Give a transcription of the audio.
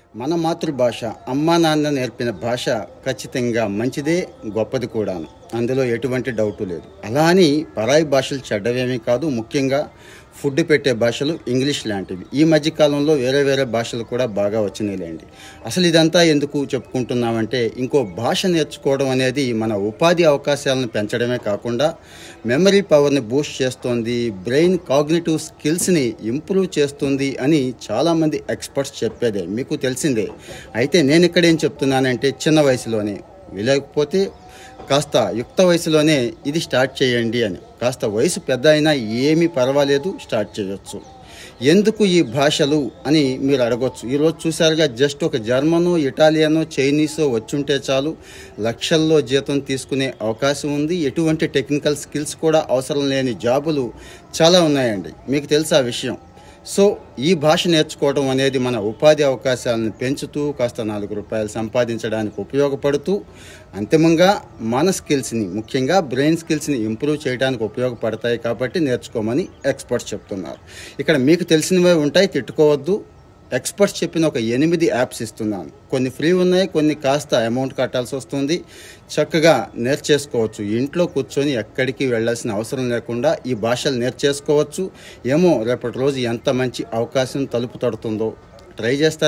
మన మాతృభాష అమ్మా నాన్న నేర్పిన భాష ఖచ్చితంగా మంచిదే గొప్పది కూడాను అందులో ఎటువంటి డౌటు లేదు అలా అని పరాయి భాషలు చెడ్డవేమీ కాదు ముఖ్యంగా ఫుడ్ పెట్టే భాషలు ఇంగ్లీష్ లాంటివి ఈ మధ్య కాలంలో వేరే వేరే భాషలు కూడా బాగా వచ్చినాయిలేండి అసలు ఇదంతా ఎందుకు చెప్పుకుంటున్నామంటే ఇంకో భాష నేర్చుకోవడం అనేది మన ఉపాధి అవకాశాలను పెంచడమే కాకుండా మెమరీ పవర్ని బూస్ట్ చేస్తుంది బ్రెయిన్ కాగ్నిటివ్ స్కిల్స్ని ఇంప్రూవ్ చేస్తుంది అని చాలామంది ఎక్స్పర్ట్స్ చెప్పేదే మీకు తెలిసిందే అయితే నేను ఇక్కడ ఏం చెప్తున్నానంటే చిన్న వయసులోనే లేకపోతే కాస్త యుక్త వయసులోనే ఇది స్టార్ట్ చేయండి అని కాస్త వయసు పెద్ద అయినా ఏమీ పర్వాలేదు స్టార్ట్ చేయొచ్చు ఎందుకు ఈ భాషలు అని మీరు అడగొచ్చు ఈరోజు చూసారుగా జస్ట్ ఒక జర్మను ఇటాలియనో చైనీసో వచ్చుంటే చాలు లక్షల్లో జీతం తీసుకునే అవకాశం ఉంది ఎటువంటి టెక్నికల్ స్కిల్స్ కూడా అవసరం లేని జాబులు చాలా ఉన్నాయండి మీకు తెలుసా ఆ విషయం సో ఈ భాష నేర్చుకోవడం అనేది మన ఉపాధి అవకాశాలను పెంచుతూ కాస్త నాలుగు రూపాయలు సంపాదించడానికి ఉపయోగపడుతూ అంతిమంగా మన స్కిల్స్ని ముఖ్యంగా బ్రెయిన్ స్కిల్స్ని ఇంప్రూవ్ చేయడానికి ఉపయోగపడతాయి కాబట్టి నేర్చుకోమని ఎక్స్పర్ట్స్ చెప్తున్నారు ఇక్కడ మీకు తెలిసినవే ఉంటాయి తిట్టుకోవద్దు ఎక్స్పర్ట్స్ చెప్పిన ఒక ఎనిమిది యాప్స్ ఇస్తున్నాను కొన్ని ఫ్రీ ఉన్నాయి కొన్ని కాస్త అమౌంట్ కట్టాల్సి వస్తుంది చక్కగా నేర్చేసుకోవచ్చు ఇంట్లో కూర్చొని ఎక్కడికి వెళ్ళాల్సిన అవసరం లేకుండా ఈ భాషలు నేర్చేసుకోవచ్చు ఏమో రేపటి రోజు ఎంత మంచి అవకాశం తలుపు తడుతుందో ట్రై చేస్తారు